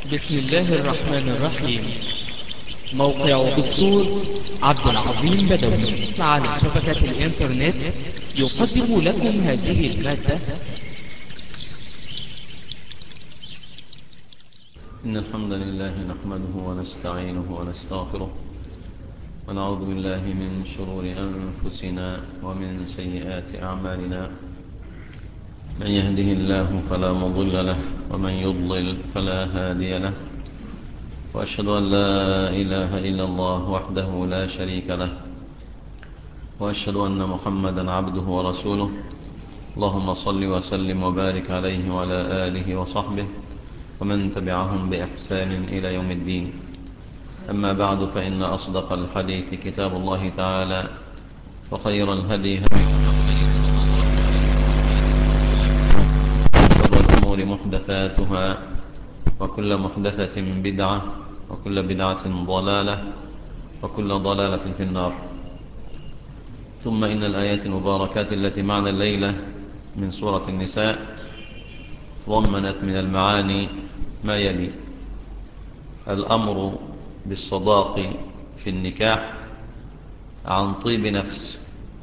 بسم الله الرحمن الرحيم موقع الدكتور عبد العظيم بدوي على شبكة الإنترنت يقدم لكم هذه المادة إن الحمد لله نحمده ونستعينه ونستغفره ونعوذ بالله من شرور أنفسنا ومن سيئات أعمالنا من يهده الله فلا مضل له ومن يضلل فلا هادي له وأشهد أن لا إله إلا الله وحده لا شريك له وأشهد أن محمدا عبده ورسوله اللهم صل وسلم وبارك عليه وعلى آله وصحبه ومن تبعهم بإحسان إلى يوم الدين أما بعد فإن أصدق الحديث كتاب الله تعالى وخير الهدي هدي شر الأمور محدثاتها وكل محدثة بدعة وكل بدعة ضلالة وكل ضلالة في النار ثم إن الآيات المباركات التي معنا الليلة من سورة النساء ضمنت من المعاني ما يلي الأمر بالصداق في النكاح عن طيب نفس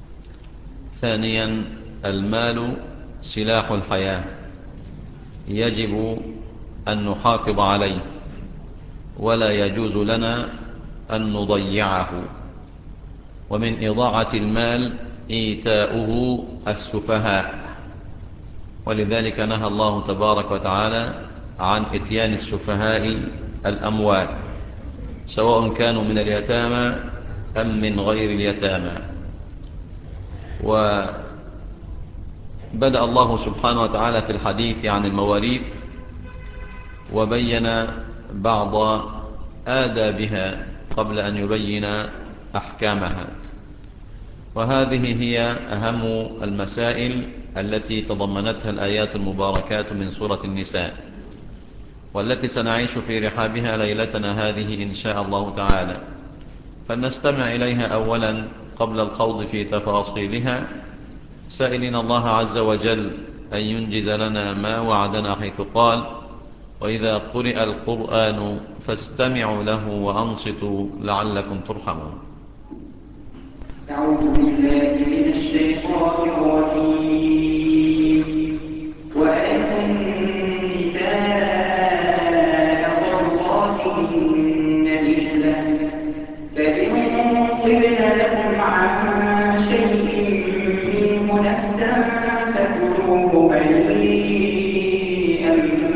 ثانيا المال سلاح الحياة يجب أن نحافظ عليه ولا يجوز لنا أن نضيعه ومن إضاعة المال إيتاؤه السفهاء ولذلك نهى الله تبارك وتعالى عن اتيان السفهاء الأموال سواء كانوا من اليتامى أم من غير اليتامى وبدأ الله سبحانه وتعالى في الحديث عن المواريث وبين بعض آدابها قبل أن يبين أحكامها وهذه هي أهم المسائل التي تضمنتها الآيات المباركات من سورة النساء والتي سنعيش في رحابها ليلتنا هذه إن شاء الله تعالى فلنستمع إليها أولا قبل الخوض في تفاصيلها سائلين الله عز وجل أن ينجز لنا ما وعدنا حيث قال وإذا قرئ القرآن فاستمعوا له وأنصتوا لعلكم ترحمون أعوذ بالله من الشيطان الرجيم وآتوا النساء صدقاتهن نحلة فإن طبن لكم عن شيء منه نفسا فكلوه هنيئا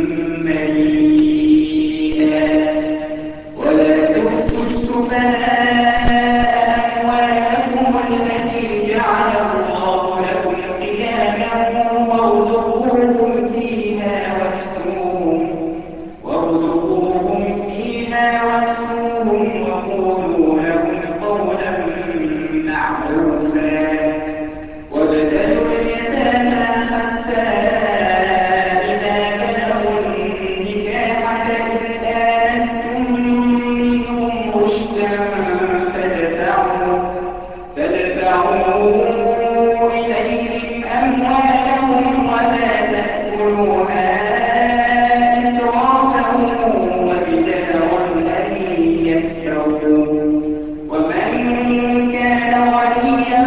مريئا ولا تؤتوا السفهاء أموالكم التي جعل الله لكم قياما وارزقوهم فيها واكسوهم وارزقوهم فيها واكسوهم وقولوا لهم قولا معروفا وابتلوا اليتامى حتى إذا بلغوا النكاح فإن آنستم منهم رشدا فادفعوا فادفعوا إليهم أموالهم ولا تأكلوها إسرافا وبدارا أن يكفروا ومن كان غنيا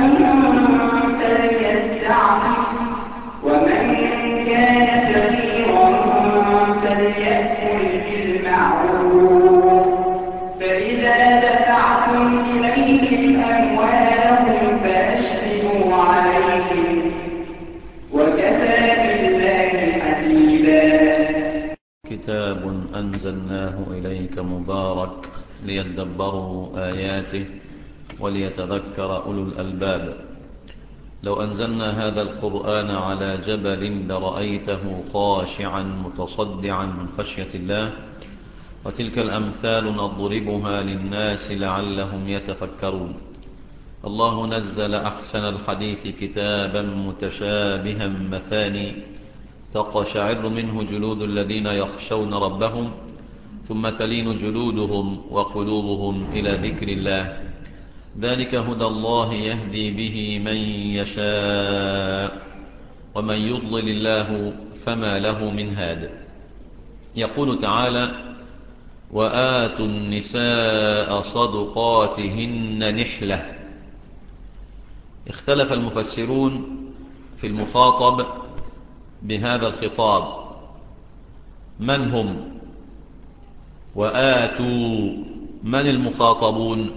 فليستعفف ومن كان فقيرا فليأكل بالمعروف فإذا دفعتم إليهم أموالهم فأشهدوا عليهم وكفى بالله حسيبا كتاب أنزلناه إليك مبارك ليدبروا آياته وليتذكر أولو الألباب لو أنزلنا هذا القرآن على جبل لرأيته خاشعا متصدعا من خشية الله وتلك الأمثال نضربها للناس لعلهم يتفكرون الله نزل أحسن الحديث كتابا متشابها مثاني تقشعر منه جلود الذين يخشون ربهم ثم تلين جلودهم وقلوبهم إلى ذكر الله ذلك هدى الله يهدي به من يشاء ومن يضلل الله فما له من هاد يقول تعالى وآتوا النساء صدقاتهن نحلة اختلف المفسرون في المخاطب بهذا الخطاب من هم وآتوا من المخاطبون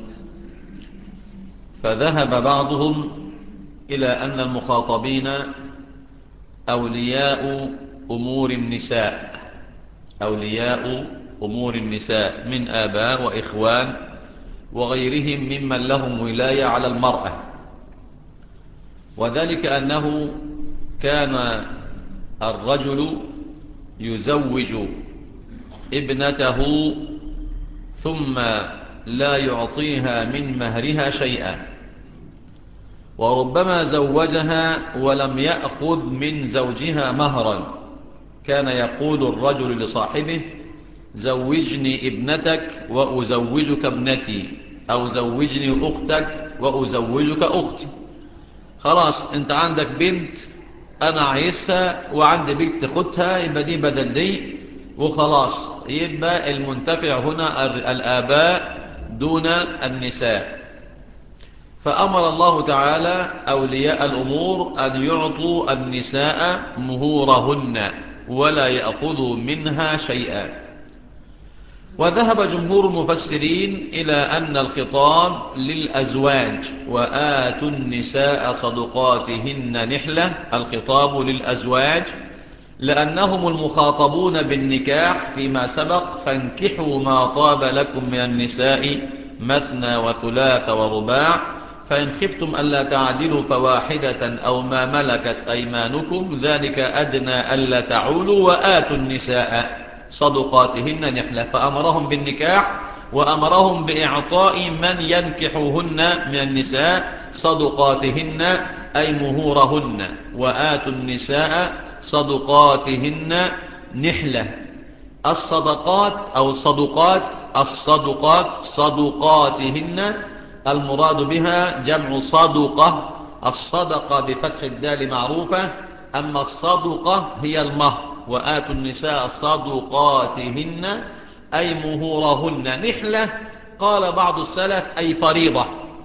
فذهب بعضهم إلى أن المخاطبين أولياء أمور النساء أولياء أمور النساء من آباء وإخوان وغيرهم ممن لهم ولاية على المرأة وذلك أنه كان الرجل يزوج ابنته ثم لا يعطيها من مهرها شيئا وربما زوجها ولم يأخذ من زوجها مهرا كان يقول الرجل لصاحبه زوجني ابنتك وأزوجك ابنتي أو زوجني أختك وأزوجك أختي خلاص انت عندك بنت أنا عايزها وعندي بنت خدها يبقى دي بدل دي وخلاص يبقى المنتفع هنا الآباء دون النساء فأمر الله تعالى أولياء الأمور أن يعطوا النساء مهورهن ولا يأخذوا منها شيئا وذهب جمهور المفسرين إلى أن الخطاب للأزواج وآتوا النساء صدقاتهن نحلة الخطاب للأزواج لأنهم المخاطبون بالنكاح فيما سبق فانكحوا ما طاب لكم من النساء مثنى وثلاث ورباع فإن خفتم ألا تعدلوا فواحدة أو ما ملكت أيمانكم ذلك أدنى ألا تعولوا وآتوا النساء صدقاتهن نحلة فأمرهم بالنكاح وأمرهم بإعطاء من ينكحهن من النساء صدقاتهن أي مهورهن وآتوا النساء صدقاتهن نحلة الصدقات أو الصدقات الصدقات صدقاتهن المراد بها جمع صدقة الصدقة بفتح الدال معروفة أما الصدقة هي المهر وآتوا النساء صدقاتهن أي مهورهن نحلة قال بعض السلف أي فريضة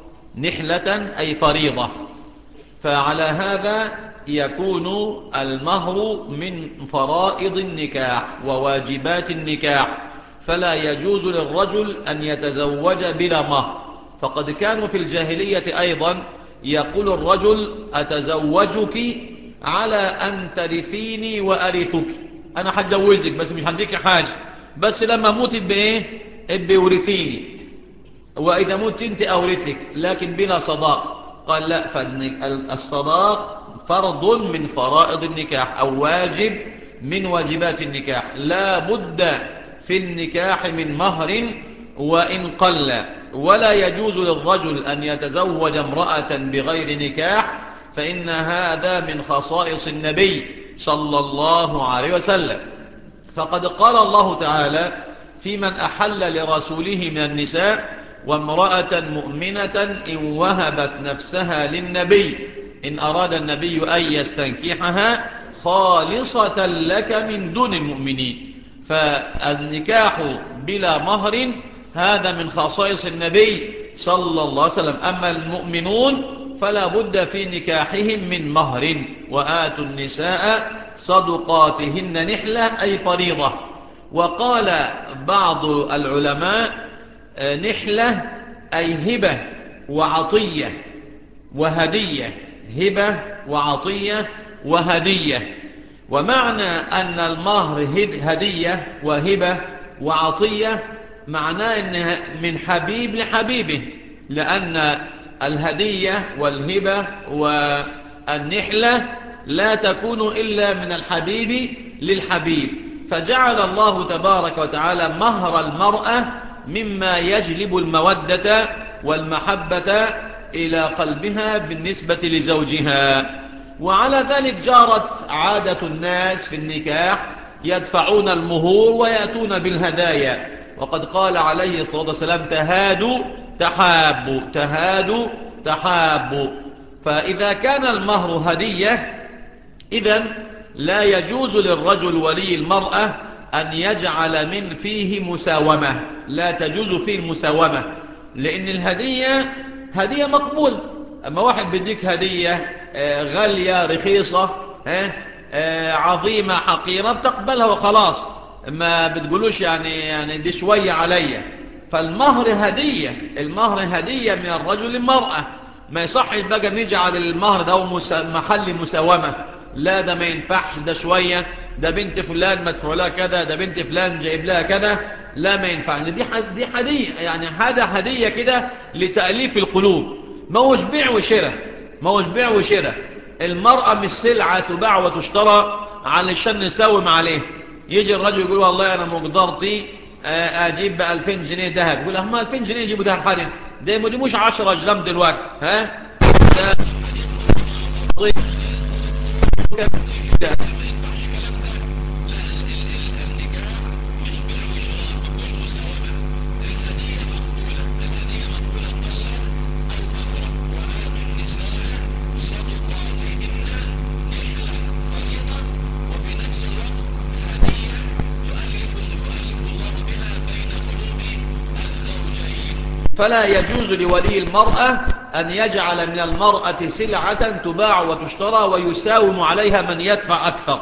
نحلة أي فريضة فعلى هذا يكون المهر من فرائض النكاح وواجبات النكاح فلا يجوز للرجل أن يتزوج بلا مهر فقد كانوا في الجاهلية أيضا يقول الرجل أتزوجك على أن ترثيني وأرثك أنا حجوزك بس مش هديك حاجة بس لما موت بإيه ابي ورثيني وإذا موت أنت أورثك لكن بلا صداق قال لا فالصداق فرض من فرائض النكاح أو واجب من واجبات النكاح لا بد في النكاح من مهر وإن قل ولا يجوز للرجل أن يتزوج امرأة بغير نكاح فإن هذا من خصائص النبي صلى الله عليه وسلم فقد قال الله تعالى في من أحل لرسوله من النساء وامرأة مؤمنة إن وهبت نفسها للنبي إن أراد النبي أن يستنكحها خالصة لك من دون المؤمنين فالنكاح بلا مهر هذا من خصائص النبي صلى الله عليه وسلم أما المؤمنون فلا بد في نكاحهم من مهر وآتوا النساء صدقاتهن نحلة أي فريضة وقال بعض العلماء نحلة أي هبة وعطية وهدية هبة وعطية وهدية ومعنى أن المهر هدية وهبة وعطية معناه أنها من حبيب لحبيبه لأن الهدية والهبة والنحلة لا تكون إلا من الحبيب للحبيب فجعل الله تبارك وتعالى مهر المرأة مما يجلب المودة والمحبة إلى قلبها بالنسبة لزوجها وعلى ذلك جارت عادة الناس في النكاح يدفعون المهور ويأتون بالهدايا وقد قال عليه الصلاة والسلام تهادوا تحابوا تهادوا تحابوا فإذا كان المهر هدية إذا لا يجوز للرجل ولي المرأة أن يجعل من فيه مساومة لا تجوز فيه المساومة لأن الهدية هدية مقبول أما واحد بيديك هدية غالية رخيصة عظيمة حقيرة بتقبلها وخلاص ما بتقولوش يعني يعني دي شوية عليا فالمهر هدية المهر هدية من الرجل للمرأة ما يصحش بقى نجعل المهر ده محل مساومة لا ده ما ينفعش ده شوية ده بنت فلان مدفوع لها كذا ده بنت فلان جايب لها كذا لا ما ينفعش دي دي هدية يعني هذا هدية كده لتأليف القلوب ما هوش بيع وشراء ما هوش بيع وشراء المرأة مش سلعة تباع وتشترى علشان نساوم عليه يجي الرجل يقول والله أنا مقدرتي أجيب ب 2000 جنيه ذهب يقول أما 2000 جنيه يجيبوا ذهب حاليا ده ما مش 10 جرام دلوقتي ها ده فلا يجوز لولي المرأة أن يجعل من المرأة سلعة تباع وتشترى ويساوم عليها من يدفع أكثر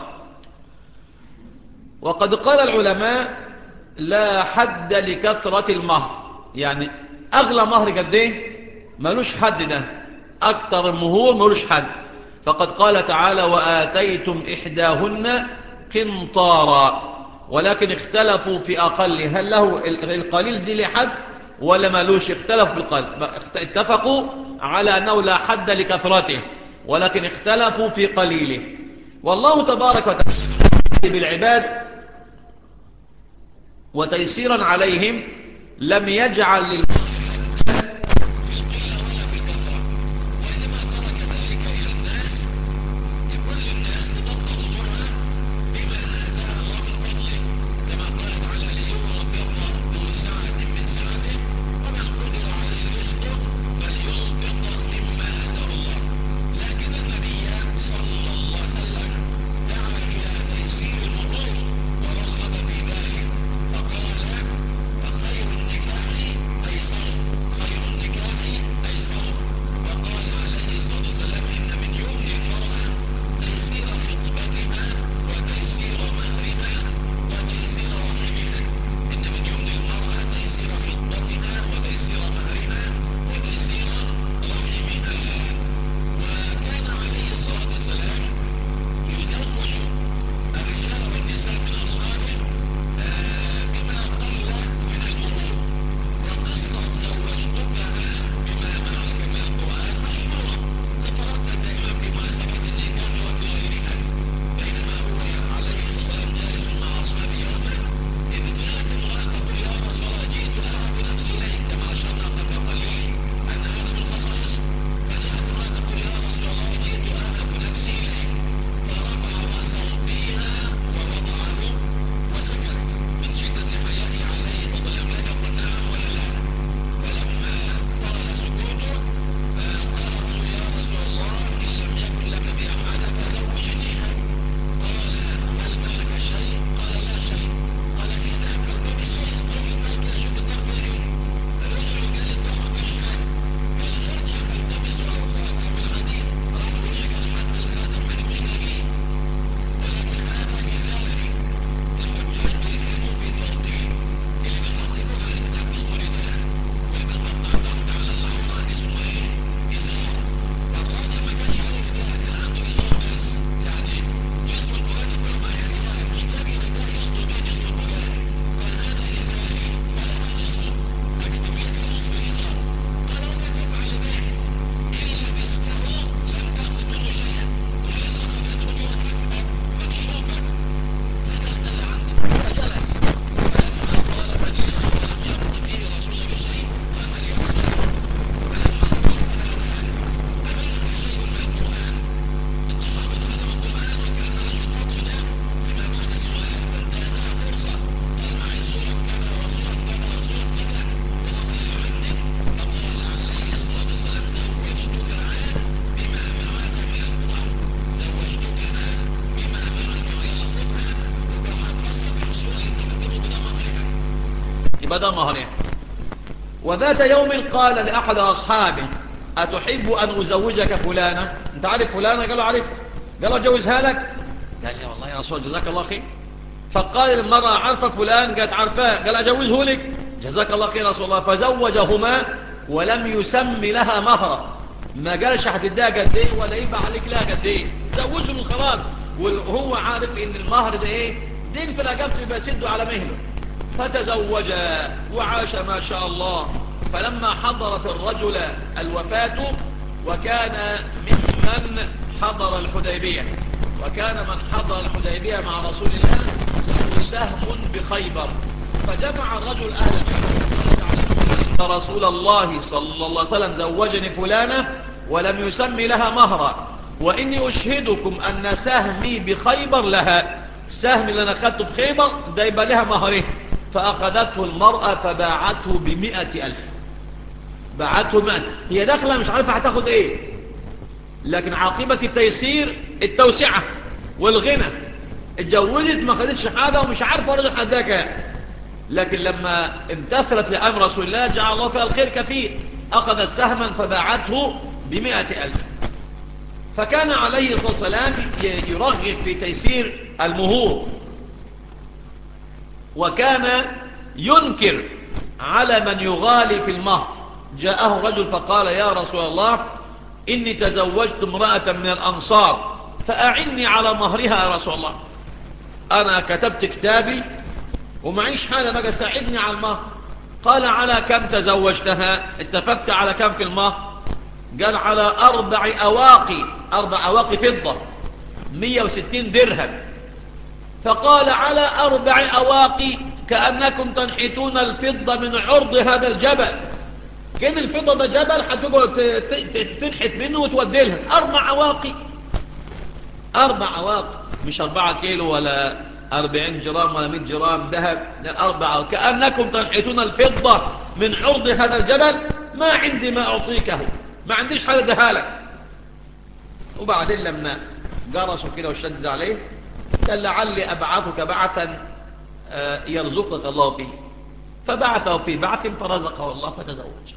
وقد قال العلماء لا حد لكثرة المهر يعني أغلى مهر قد ايه ملوش حد ده أكثر المهور ملوش حد فقد قال تعالى وآتيتم إحداهن قنطارا ولكن اختلفوا في أقل هل له القليل دي لحد ولا مالوش اختلف في القلب اتفقوا على أنه لا حد لكثرته ولكن اختلفوا في قليله والله تبارك وتعالى بالعباد وتيسيرا عليهم لم يجعل لل يبقى ده مهرها وذات يوم قال لأحد أصحابه أتحب أن أزوجك فلانة أنت عارف فلانة قال له عارف قال له جوزها لك قال لي والله يا رسول جزاك الله خير فقال المرأة عارفة فلان قالت عارفاه قال أجوزه لك جزاك الله خير يا رسول الله فزوجهما ولم يسمي لها مهرا ما قالش هتديها قد ايه ولا يبقى عليك لها قد ايه زوجهم خلاص وهو عارف ان المهر ده ايه دين في الاجابه يبقى يسده على مهله فتزوجا وعاش ما شاء الله فلما حضرت الرجل الوفاة وكان ممن حضر الحديبية وكان من حضر الحديبية مع رسول الله له سهم بخيبر فجمع الرجل أهل الجنة رسول الله صلى الله عليه وسلم زوجني فلانة ولم يسمي لها مهرا وإني أشهدكم أن سهمي بخيبر لها السهم اللي أنا أخذته بخيبر ده يبقى لها مهره فأخذته المرأة فباعته بمئة ألف باعته مئة هي داخلة مش عارفة هتاخد ايه لكن عاقبة التيسير التوسعة والغنى اتجوزت ما خدتش حاجة ومش عارفة رجل حداك لكن لما امتثلت لأمر رسول الله جعل الله فيها الخير كثير أخذ سهما فباعته بمئة ألف فكان عليه الصلاة والسلام يرغب في تيسير المهور وكان ينكر على من يغالي في المهر جاءه رجل فقال يا رسول الله إني تزوجت امرأة من الأنصار فأعني على مهرها يا رسول الله أنا كتبت كتابي ومعيش حاجة بقى ساعدني على المهر قال على كم تزوجتها اتفقت على كم في المهر قال على أربع أواقي أربع أواقي فضة 160 درهم فقال على أربع أواقي كأنكم تنحتون الفضة من عرض هذا الجبل كده الفضة ده جبل هتقعد تنحت منه وتودي لها أربع أواقي أربع أواقي مش أربعة كيلو ولا أربعين جرام ولا مئة جرام ذهب أربعة كأنكم تنحتون الفضة من عرض هذا الجبل ما عندي ما أعطيكه ما عنديش حاجة دهالك وبعدين لما جرسوا كده وشدد عليه قال لعلي أبعثك بعثا يرزقك الله فيه فبعثه في بعث فرزقه الله فتزوج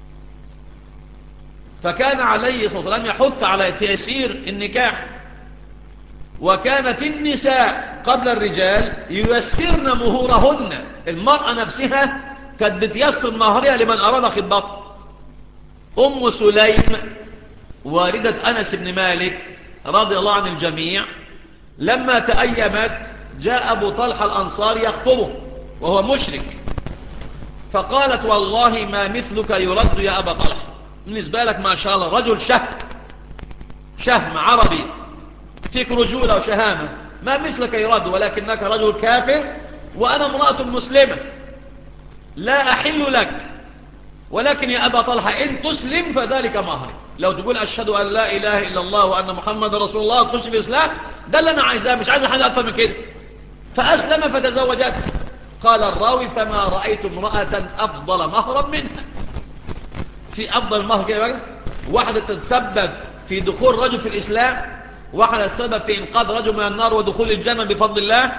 فكان عليه الصلاة والسلام يحث على تيسير النكاح وكانت النساء قبل الرجال ييسرن مهورهن المرأة نفسها كانت بتيسر مهرها لمن أراد خطبته أم سليم والدة أنس بن مالك رضي الله عن الجميع لما تأيمت جاء أبو طلحة الأنصار يخطبه وهو مشرك فقالت والله ما مثلك يرد يا أبا طلحة بالنسبة لك ما شاء الله رجل شهم شهم عربي فيك رجولة وشهامة ما مثلك يرد ولكنك رجل كافر وأنا امرأة مسلمة لا أحل لك ولكن يا أبا طلحة إن تسلم فذلك مهري لو تقول أشهد أن لا إله إلا الله وأن محمد رسول الله تخش في الإسلام ده اللي أنا عايزاه مش عايز حاجة أكثر من كده فأسلم فتزوجت قال الراوي فما رأيت امرأة أفضل مهرا منها في أفضل مهر كده بقى واحدة تتسبب في دخول رجل في الإسلام واحدة تتسبب في إنقاذ رجل من النار ودخول الجنة بفضل الله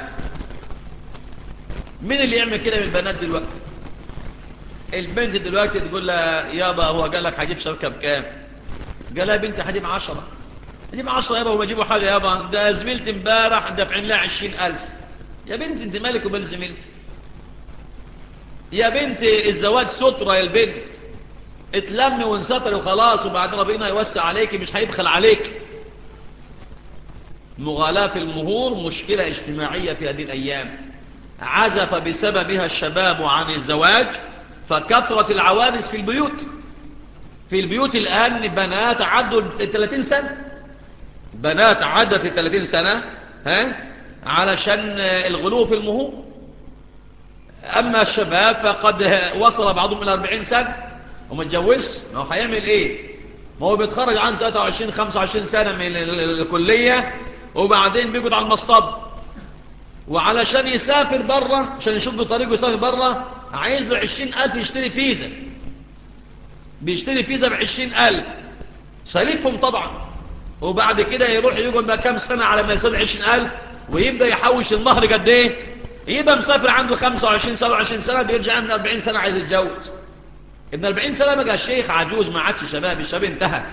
مين اللي يعمل كده من البنات دلوقتي البنت دلوقتي تقول لها يابا هو قال لك هجيب شبكة بكام قال لها بنتي هجيب عشرة هجيب عشرة يابا وما يجيبوا حاجة يابا ده زميلتي امبارح دافعين لها عشرين ألف يا بنت انت مالك وبين زميلتك يا بنت الزواج سترة يا البنت اتلم وانسطر وخلاص وبعدين ربنا يوسع عليك مش هيبخل عليك مغالاة في المهور مشكلة اجتماعية في هذه الأيام عزف بسببها الشباب عن الزواج فكثرت العوانس في البيوت في البيوت الآن بنات عدوا 30 سنة بنات عدت 30 سنة ها علشان الغلو في المهور أما الشباب فقد وصل بعضهم إلى 40 سنة وما اتجوزش ما هو هيعمل إيه ما هو بيتخرج عن 23 25 سنة من الكلية وبعدين بيقعد على المصطب وعلشان يسافر بره عشان يشوف بطريقه يسافر بره عايز له 20000 يشتري فيزا بيشتري فيزا ب 20000 سليفهم طبعا وبعد كده يروح يقعد بقى كام سنة على ما يسد 20000 ويبدأ يحوش المهر قد ايه يبقى مسافر عنده 25 27 سنة بيرجع من 40 سنة عايز يتجوز ابن 40 سنة بقى الشيخ عجوز ما عادش شباب الشباب انتهى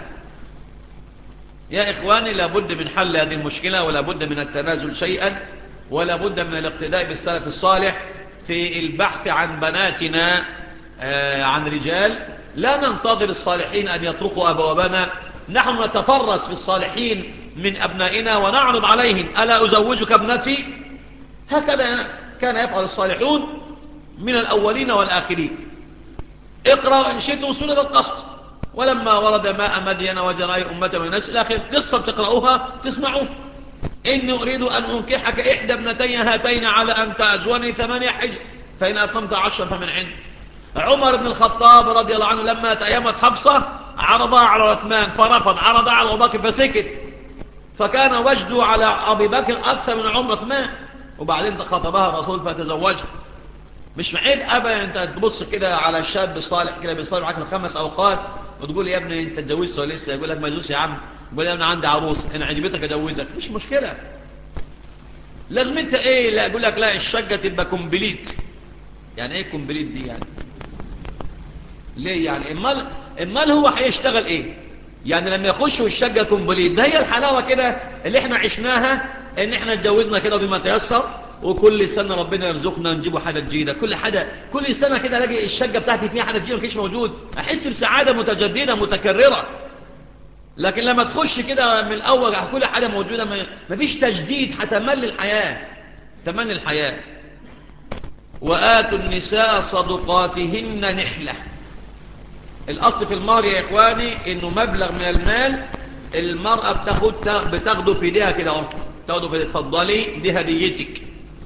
يا إخواني لابد من حل هذه المشكلة ولا بد من التنازل شيئا ولا بد من الاقتداء بالسلف الصالح في البحث عن بناتنا آه عن رجال لا ننتظر الصالحين أن يطرقوا أبوابنا نحن نتفرس في الصالحين من أبنائنا ونعرض عليهم ألا أزوجك ابنتي هكذا كان يفعل الصالحون من الأولين والآخرين اقرأ إن شئتم سورة القصر ولما ورد ماء مدين وجرى أمة من الناس الآخر قصة تقرأوها تسمعوا إني أريد أن أنكحك إحدى ابنتي هاتين على أن تأجوني ثمانية حج فإن أقمت عشرا فمن عند عمر بن الخطاب رضي الله عنه لما تأيمت حفصة عرضها على عثمان فرفض عرضها على أبو بكر فسكت فكان وجده على أبي بكر أكثر من عمر عثمان وبعدين خطبها الرسول فتزوجها مش معيب أبا أنت تبص كده على الشاب الصالح كده بيصلي معاك الخمس أوقات وتقول يا ابني أنت اتجوزت ولا لسه يقول لك ما يجوز يا عم يقول يا ابني عندي عروس أنا عجبتك أجوزك مش مشكلة لازم أنت إيه لا أقول لك لا الشقة تبقى كومبليت يعني إيه كومبليت دي يعني ليه يعني امال امال هو هيشتغل ايه يعني لما يخشوا الشقه كومبليت ده هي الحلاوه كده اللي احنا عشناها ان احنا اتجوزنا كده بما تيسر وكل سنه ربنا يرزقنا نجيبوا حاجه جديده كل حاجه كل سنه كده الاقي الشقه بتاعتي فيها حاجه جديده ما كانش موجود احس بسعاده متجدده متكرره لكن لما تخش كده من الاول كل حاجه موجوده ما فيش تجديد هتمل الحياه تمل الحياه واتوا النساء صدقاتهن نحله الأصل في المهر يا إخواني إنه مبلغ من المال المرأة بتاخد بتاخده في ايديها كده اهو تاخده في اتفضلي دي هديتك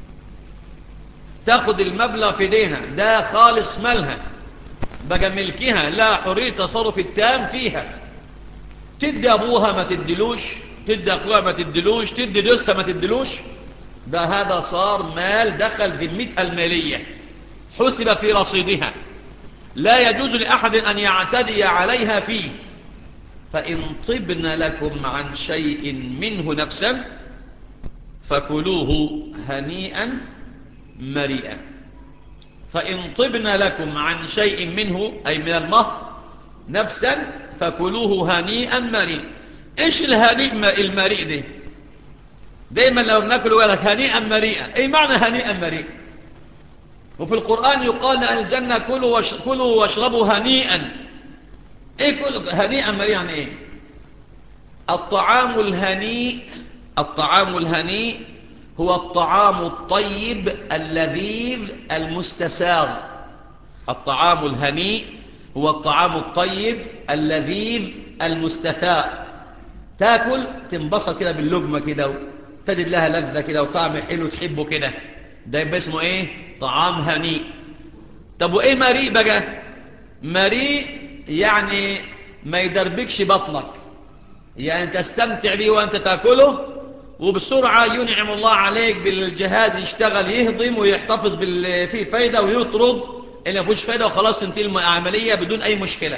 تاخد المبلغ في ايديها ده خالص مالها بقى ملكها لا حرية تصرف التام فيها تدي أبوها ما تدلوش تدي أخوها ما تدلوش تدي جوزها ما تدلوش ده هذا صار مال دخل ذمتها المالية حسب في رصيدها لا يجوز لأحد أن يعتدي عليها فيه فإن طبن لكم عن شيء منه نفسا فكلوه هنيئا مريئا فإن طبن لكم عن شيء منه أي من المهر نفسا فكلوه هنيئا مريئا إيش الهنيء المريء ده دايما لو بناكل يقول لك هنيئا مريئا أي معنى هنيئا مريئا وفي القرآن يقال لأهل الجنة كلوا, وش... كلوا واشربوا هنيئا ايه كل هنيئا مريئا يعني ايه الطعام الهنيء الطعام الهنيء هو الطعام الطيب اللذيذ المستساغ الطعام الهنيء هو الطعام الطيب اللذيذ المستثاء تاكل تنبسط كده باللقمة كده تجد لها لذة كده وطعم حلو تحبه كده ده يبقى اسمه ايه طعام هنيء طب وايه مريء بقى مريء يعني ما يدربكش بطنك يعني تستمتع به وانت تاكله وبسرعة ينعم الله عليك بالجهاز يشتغل يهضم ويحتفظ بال... فيه فايدة ويطرد اللي ما فيهوش فايدة وخلاص تنتهي العملية بدون أي مشكلة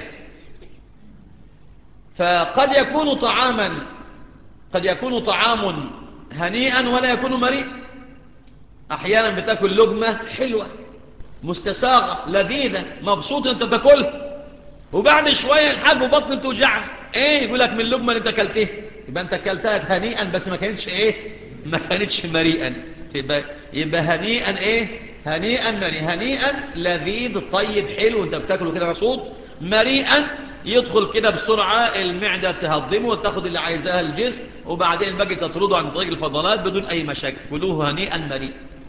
فقد يكون طعاما قد يكون طعام هنيئا ولا يكون مريء أحيانا بتاكل لقمة حلوة مستساغة لذيذة مبسوط انت تاكلها وبعد شوية الحاج وبطن بتوجعك ايه يقول لك من اللقمة اللي انت اكلتها يبقى انت اكلتها هنيئا بس ما كانتش ايه ما كانتش مريئا يبقى, يبقى هنيئا ايه هنيئا مريئا هنيئا لذيذ طيب حلو انت بتاكله كده مبسوط مريئا يدخل كده بسرعة المعدة تهضمه وتاخد اللي عايزاها الجسم وبعدين الباقي تطرده عن طريق الفضلات بدون أي مشاكل كلوه هنيئا مريئا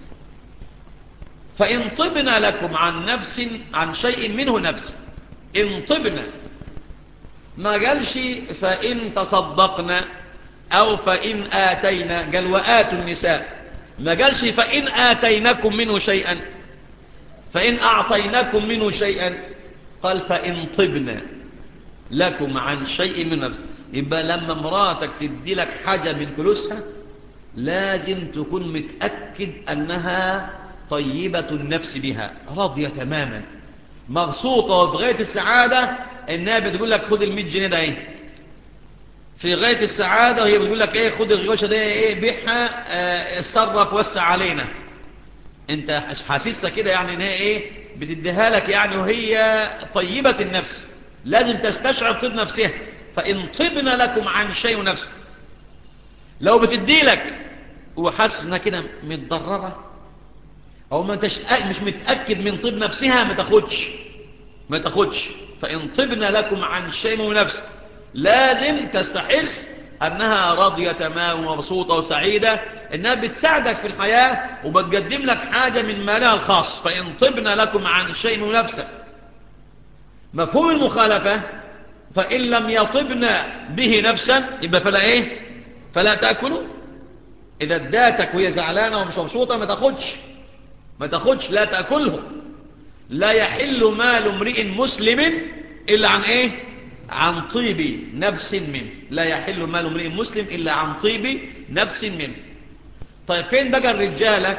فإن طبنا لكم عن نفس عن شيء منه نفس إن طبنا ما قالش فإن تصدقنا أو فإن آتينا قال وآتوا النساء ما قالش فإن آتيناكم منه شيئا فإن أعطيناكم منه شيئا قال فإن طبنا لكم عن شيء من نفس يبقى لما مراتك تدي لك حاجة من فلوسها لازم تكون متأكد أنها طيبة النفس بها راضية تماما مبسوطة وبغاية السعادة انها بتقول لك خد المية جنيه ده ايه في غاية السعادة وهي بتقول لك ايه خد الغوشة ده ايه بيعها اه اتصرف وسع علينا انت حاسسها كده يعني ان هي ايه بتديها لك يعني وهي طيبة النفس لازم تستشعر طيب نفسها فإن طبن لكم عن شيء نفسه لو بتدي لك وحاسس انها كده متضررة او ما انتش مش متأكد من طيب نفسها ما تاخدش ما تاخدش فإن طبن لكم عن شيء من نفسه لازم تستحس أنها راضية تمام ومبسوطة وسعيدة إنها بتساعدك في الحياة وبتقدم لك حاجة من مالها الخاص فإن طبن لكم عن شيء من نفسه مفهوم المخالفة فإن لم يطبن به نفسا يبقى فلا إيه فلا تأكلوا إذا اداتك وهي زعلانة ومش مبسوطة ما تاخدش ما تاخدش لا تأكله لا يحل مال امرئ مسلم إلا عن إيه عن طيب نفس منه لا يحل مال امرئ مسلم إلا عن طيب نفس منه طيب فين بقى الرجالة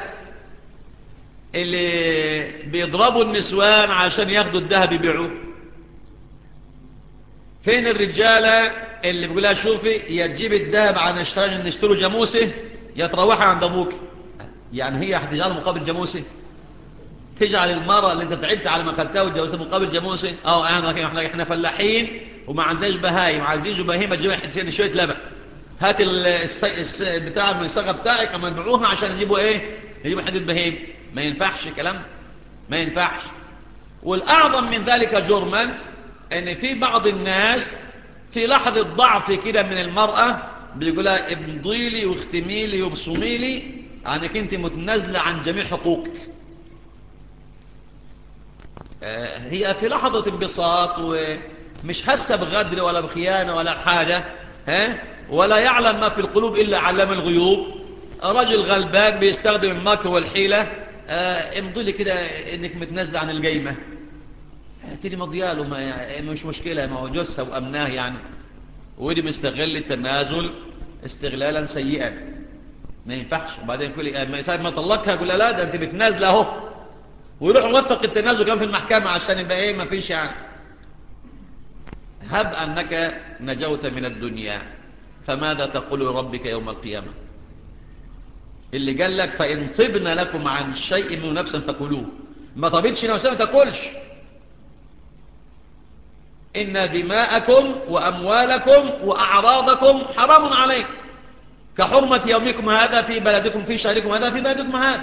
اللي بيضربوا النسوان عشان ياخدوا الذهب يبيعوه فين الرجالة اللي بيقولها شوفي يا تجيب الذهب عن اشتغل نشتروا جاموسه يا تروحي عند ابوك يعني هي هتجعل مقابل جاموسه تجعل المرأة اللي انت تعبت على ما خدتها وتجوزتها مقابل جاموسه اه احنا احنا فلاحين وما عندناش بهايم عايزين جو بهيمه تجيب شويه لبن هات الس... الس... بتاع المصاغه بتاعك اما نبيعوها عشان يجيبوا ايه يجيبوا حدود بهيم ما ينفعش كلام ما ينفعش والاعظم من ذلك جرما ان في بعض الناس في لحظه ضعف كده من المراه بيقولها ابنضي لي واختمي لي وابصمي لي عنك انت متنازله عن جميع حقوقك هي في لحظة انبساط ومش حاسة بغدر ولا بخيانة ولا حاجة ها ولا يعلم ما في القلوب إلا علام الغيوب رجل غلبان بيستخدم المكر والحيلة اه امضي لي كده انك متنازلة عن القيمة تدي مضياله ما يعني مش مشكلة ما هو جوزها وأمناه يعني ودي مستغل التنازل استغلالا سيئا ما ينفعش وبعدين كل ما يساعد ما طلقها يقول لا ده انت بتنازله اهو ويروح موثق التنازل كمان في المحكمة عشان يبقى ايه ما فيش يعني هب أنك نجوت من الدنيا فماذا تقول لربك يوم القيامة اللي قال لك فإن طبن لكم عن شيء من نفسا فكلوه ما طبيتش نفسا ما تاكلش إن دماءكم وأموالكم وأعراضكم حرام عليكم كحرمة يومكم هذا في بلدكم في شهركم هذا في بلدكم هذا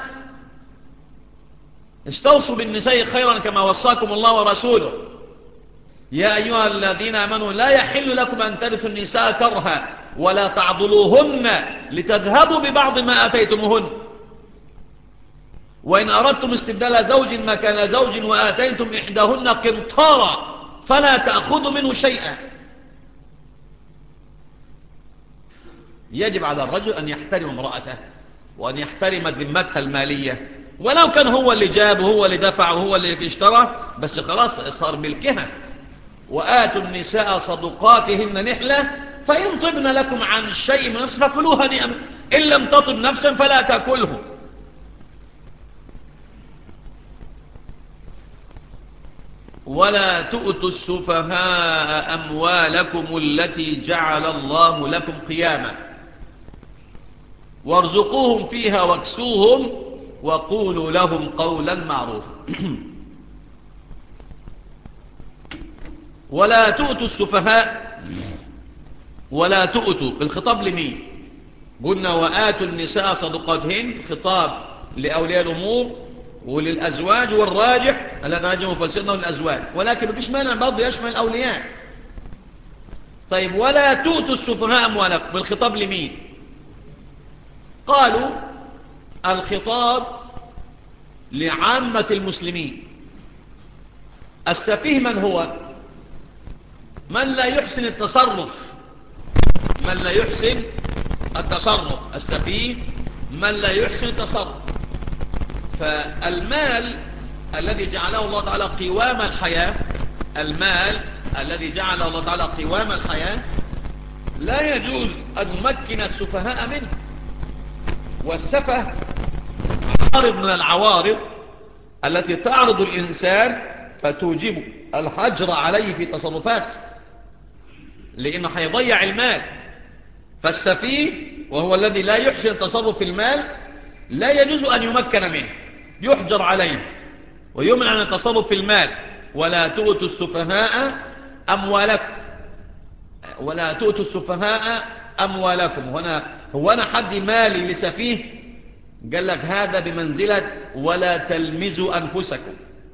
استوصوا بالنساء خيرا كما وصاكم الله ورسوله يا أيها الذين آمنوا لا يحل لكم أن ترثوا النساء كرها ولا تعضلوهن لتذهبوا ببعض ما أتيتموهن وإن أردتم استبدال زوج مكان زوج وآتيتم إحداهن قنطارا فلا تأخذوا منه شيئا يجب على الرجل أن يحترم امرأته وأن يحترم ذمتها المالية ولو كان هو اللي جاب وهو اللي دفع وهو اللي اشترى بس خلاص صار ملكها وآتوا النساء صدقاتهن نحلة فإن طبن لكم عن شيء من نفس فكلوها نئما إن لم تطب نفسا فلا تأكله ولا تؤتوا السفهاء أموالكم التي جعل الله لكم قياما وارزقوهم فيها واكسوهم وقولوا لهم قولا معروفا ولا تؤتوا السفهاء ولا تؤتوا الخطاب لمين قلنا وآتوا النساء صدقاتهن خطاب لأولياء الأمور وللأزواج والراجح الذي راجع مفسرنا للأزواج ولكن مفيش مانع برضه يشمل الأولياء طيب ولا تؤتوا السفهاء أموالكم الخطاب لمين قالوا الخطاب لعامة المسلمين السفيه من هو من لا يحسن التصرف من لا يحسن التصرف السفيه من لا يحسن التصرف فالمال الذي جعله الله تعالى قوام الحياة المال الذي جعله الله تعالى قوام الحياة لا يجوز أن نمكن السفهاء منه والسفه عارض من العوارض التي تعرض الإنسان فتوجب الحجر عليه في تصرفاته لأنه هيضيع المال فالسفيه وهو الذي لا يحسن التصرف في المال لا يجوز أن يمكن منه يحجر عليه ويمنع من التصرف في المال ولا تؤتوا السفهاء أموالكم ولا تؤتوا السفهاء أموالكم هنا هو أنا حد مالي لسفيه قال لك هذا بمنزلة ولا تلمزوا أنفسكم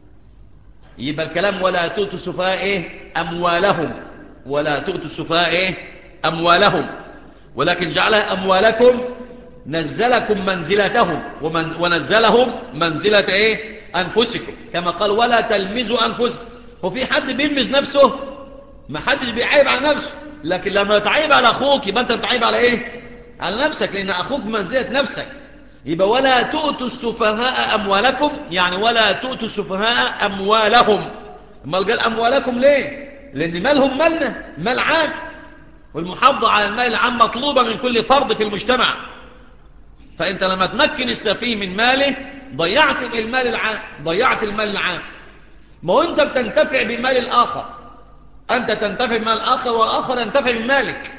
يبقى الكلام ولا تؤتوا السفهاء إيه أموالهم ولا تؤتوا السفهاء إيه أموالهم ولكن جعلها أموالكم نزلكم منزلتهم ومن ونزلهم منزلة إيه أنفسكم كما قال ولا تلمزوا أنفسكم هو في حد بيلمز نفسه ما حدش بيعيب على نفسه لكن لما تعيب على أخوك يبقى أنت بتعيب على إيه على نفسك لأن أخوك منزلة نفسك يبقى ولا تؤتوا السفهاء أموالكم يعني ولا تؤتوا السفهاء أموالهم ما قال أموالكم ليه لأن مالهم مالنا مال عام والمحافظة على المال العام مطلوبة من كل فرد في المجتمع فأنت لما تمكن السفيه من ماله ضيعت المال العام ضيعت المال العام ما هو أنت بتنتفع بمال الآخر أنت تنتفع بمال الآخر والآخر ينتفع من مالك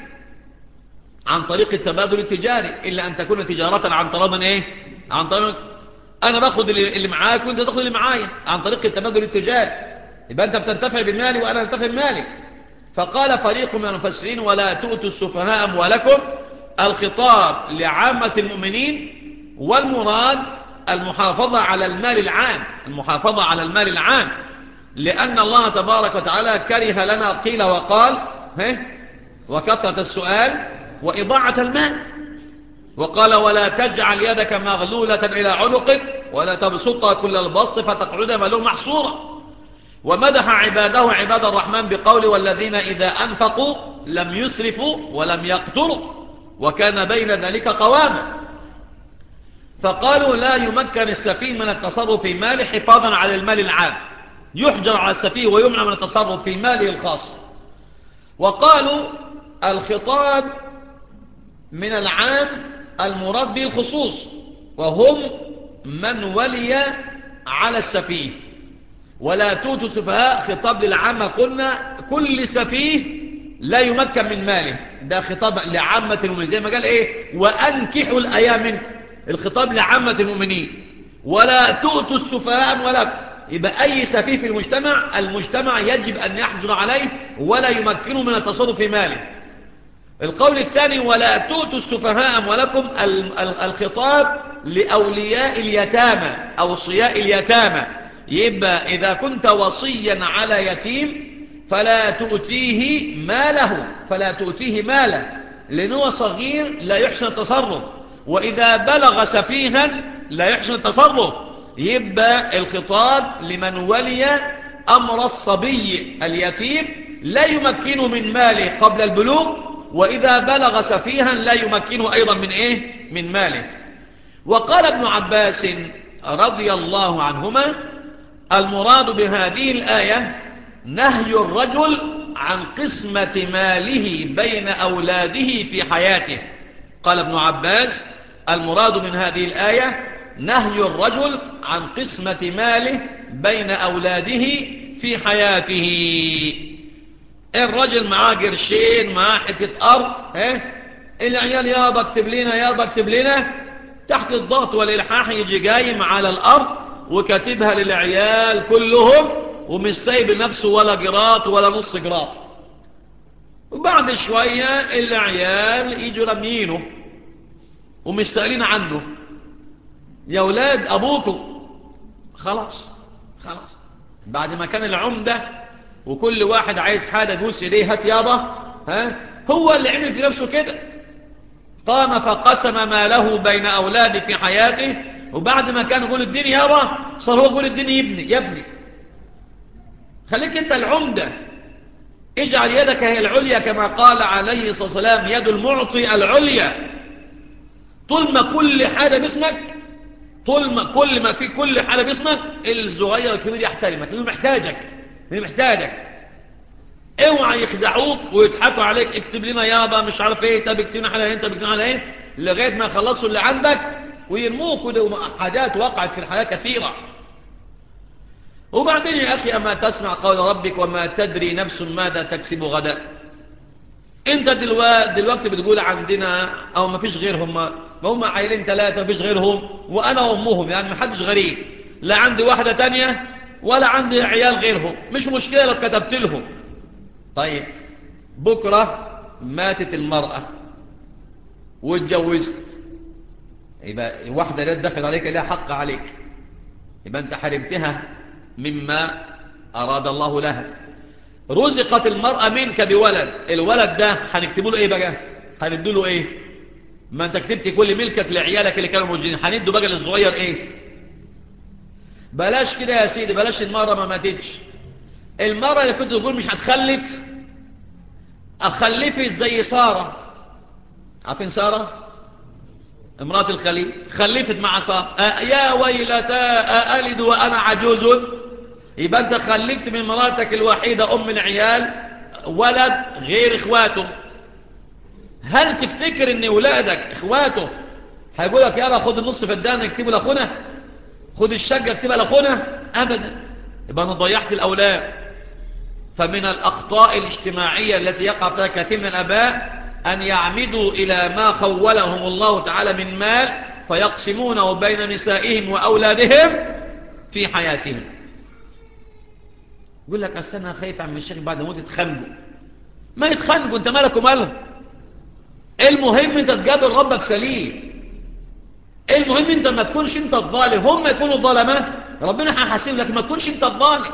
عن طريق التبادل التجاري إلا أن تكون تجارة عن طريق إيه عن طريق أنا باخد اللي معاك وأنت تاخد اللي معايا عن طريق التبادل التجاري يبقى أنت بتنتفع بمالي وأنا أنتفع بمالك فقال فريق من المفسرين ولا تؤتوا السفهاء أموالكم الخطاب لعامة المؤمنين والمراد المحافظة على المال العام المحافظة على المال العام لأن الله تبارك وتعالى كره لنا قيل وقال وكثرة السؤال وإضاعة المال وقال ولا تجعل يدك مغلولة إلى عنقك ولا تبسطها كل البسط فتقعد ملوم محصورا ومدح عباده عباد الرحمن بقول والذين إذا أنفقوا لم يسرفوا ولم يقتروا وكان بين ذلك قواما فقالوا لا يمكن السفيه من التصرف في ماله حفاظا على المال العام يحجر على السفيه ويمنع من التصرف في ماله الخاص وقالوا الخطاب من العام المراد به الخصوص وهم من ولي على السفيه ولا توتوا سفهاء خطاب للعامة قلنا كل سفيه لا يمكن من ماله ده خطاب لعامة المؤمنين زي ما قال ايه وأنكحوا الأيام منكم الخطاب لعامة المؤمنين ولا تؤتوا السفهاء ولا يبقى أي سفيه في المجتمع المجتمع يجب أن يحجر عليه ولا يمكنه من التصرف في ماله القول الثاني ولا تؤتوا السفهاء أموالكم الخطاب لأولياء اليتامى أوصياء اليتامى يبقى إذا كنت وصيا على يتيم فلا تؤتيه ماله فلا تؤتيه ماله لأنه صغير لا يحسن التصرف وإذا بلغ سفيها لا يحسن التصرف يبقى الخطاب لمن ولي أمر الصبي اليتيم لا يمكنه من ماله قبل البلوغ وإذا بلغ سفيها لا يمكنه أيضا من إيه من ماله وقال ابن عباس رضي الله عنهما المراد بهذه الآية نهي الرجل عن قسمة ماله بين أولاده في حياته قال ابن عباس المراد من هذه الآية نهي الرجل عن قسمة ماله بين أولاده في حياته الرجل معاه قرشين معاه حتة أرض اه؟ العيال يابا اكتب لنا يابا اكتب لنا تحت الضغط والإلحاح يجي قايم على الأرض وكاتبها للعيال كلهم ومش سايب لنفسه ولا قراط ولا نص قراط وبعد شوية العيال يجوا رميينه ومش سائلين عنه يا أولاد أبوكم خلاص خلاص بعد ما كان العمدة وكل واحد عايز حاجة يبوس إيديه هات يابا ها هو اللي عمل في نفسه كده قام فقسم ماله بين أولاده في حياته وبعد ما كان يقول الدين يابا صار هو يقول الدين يبني يبني خليك انت العمدة اجعل يدك هي العليا كما قال عليه الصلاة والسلام يد المعطي العليا طول ما كل حاجة باسمك طول ما كل ما في كل حاجة باسمك الصغير الكبير يحترمك لانه محتاجك لانه محتاجك اوعى يخدعوك ويضحكوا عليك اكتب لنا يابا مش عارف ايه طب اكتب لنا على ايه طب اكتب على ايه لغايه ما يخلصوا اللي عندك ويرموك وده حاجات وقعت في الحياه كثيره وبعدين يا أخي أما تسمع قول ربك وما تدري نفس ماذا تكسب غدا انت دلوقتي دلوقتي بتقول عندنا او ما فيش غيرهم ما هم عائلين ثلاثة ما فيش غيرهم وانا وامهم يعني ما حدش غريب لا عندي واحدة تانية ولا عندي عيال غيرهم مش مشكلة لو كتبت لهم طيب بكرة ماتت المرأة واتجوزت يبقى واحدة لا تدخل عليك لها حق عليك يبقى انت حرمتها مما أراد الله لها رزقت المرأة منك بولد الولد ده هنكتبه له ايه بقى هندوا له ايه ما انت كتبت كل ملكك لعيالك اللي كانوا موجودين هندوا بقى للصغير ايه بلاش كده يا سيدي بلاش المرأة ما ماتتش المرأة اللي كنت تقول مش هتخلف أخلفت زي سارة عارفين سارة امرأة الخليل خلفت مع سارة أه يا ويلتا ألد وأنا عجوز يبقى أنت خلفت من مراتك الوحيدة أم العيال ولد غير إخواته هل تفتكر أن ولادك إخواته هيقول لك يارا خد النص فدان اكتبه لأخونا خد الشقة اكتبها لأخونا أبدا يبقى أنا ضيعت الأولاد فمن الأخطاء الاجتماعية التي يقع فيها كثير من الأباء أن يعمدوا إلى ما خولهم الله تعالى من مال فيقسمونه بين نسائهم وأولادهم في حياتهم يقول لك أصل أنا خايف عن الشيخ بعد موت يتخنقوا ما يتخنقوا أنت مالك ومالهم المهم أنت تقابل ربك سليم المهم أنت ما تكونش أنت الظالم هم يكونوا ظلمة ربنا هيحاسب لك ما تكونش أنت الظالم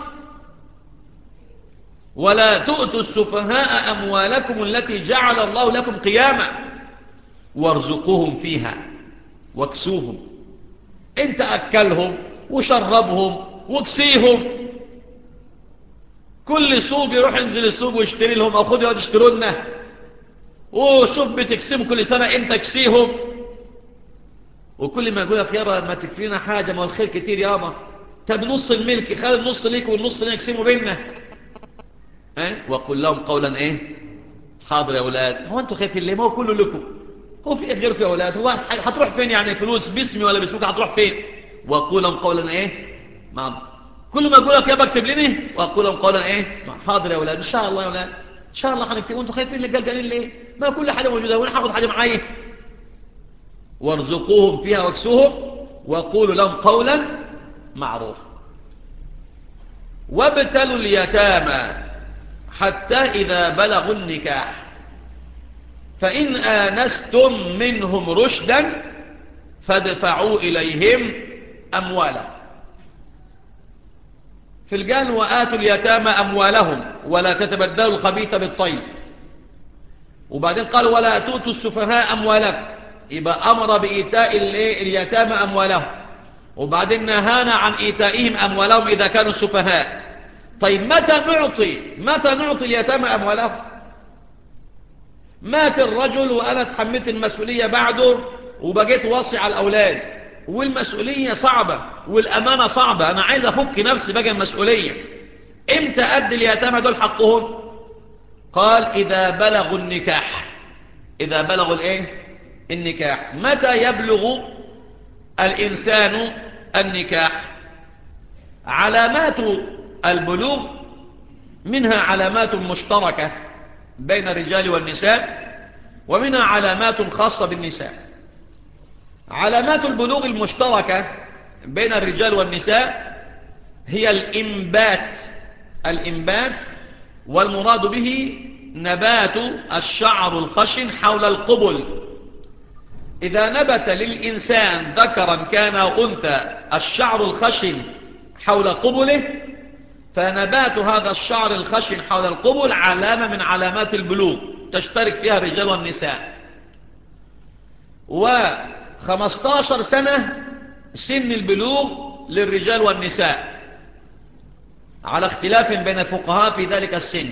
ولا تؤتوا السفهاء أموالكم التي جعل الله لكم قياما وارزقوهم فيها واكسوهم انت أكلهم وشربهم واكسيهم كل سوق يروح ينزل السوق ويشتري لهم أو خذ يقعد يشتروا لنا وشوف بتكسيهم كل سنة امتى اكسيهم وكل ما يقول لك يابا ما تكفينا حاجة ما الخير كتير يابا طب نص الملك خلي النص ليك والنص اللي نقسمه بيننا اه؟ وقل لهم قولا ايه حاضر يا اولاد هو انتوا خايفين ليه ما هو كله لكم هو في غيركم يا اولاد هو هتروح فين يعني فلوس باسمي ولا باسمك هتروح فين وقل لهم قولا ايه ما كل ما يقول لك يابا اكتب لنا وقل لهم قولا ايه حاضر يا اولاد ان شاء الله يا اولاد ان شاء الله هنكتب وانتوا خايفين اللي قلقانين ليه ما كل حاجه موجوده وانا هاخد حاجه معايا وارزقوهم فيها واكسوهم وقولوا لهم قولا معروفا وابتلوا اليتامى حتى إذا بلغوا النكاح فإن آنستم منهم رشدا فادفعوا إليهم أموالهم في الجان وآتوا اليتامى أموالهم ولا تتبدلوا الخبيث بالطيب وبعدين قال ولا تؤتوا السفهاء أموالكم يبقى أمر بإيتاء اليتامى أموالهم وبعدين نهانا عن إيتائهم أموالهم إذا كانوا السفهاء طيب متى نعطي متى نعطي اليتامى أموالهم مات الرجل وأنا تحملت المسؤولية بعده وبقيت واصي على الأولاد والمسؤولية صعبة والأمانة صعبة أنا عايز أفك نفسي بقى المسؤولية إمتى أدي اليتامى دول حقهم قال إذا بلغوا النكاح إذا بلغوا الإيه النكاح متى يبلغ الإنسان النكاح علامات البلوغ منها علامات مشتركة بين الرجال والنساء ومنها علامات خاصة بالنساء علامات البلوغ المشتركة بين الرجال والنساء هي الإنبات الإنبات والمراد به نبات الشعر الخشن حول القبل إذا نبت للإنسان ذكرا كان أنثى الشعر الخشن حول قبله فنبات هذا الشعر الخشن حول القبل علامة من علامات البلوغ تشترك فيها الرجال والنساء وخمستاشر سنة سن البلوغ للرجال والنساء على اختلاف بين الفقهاء في ذلك السن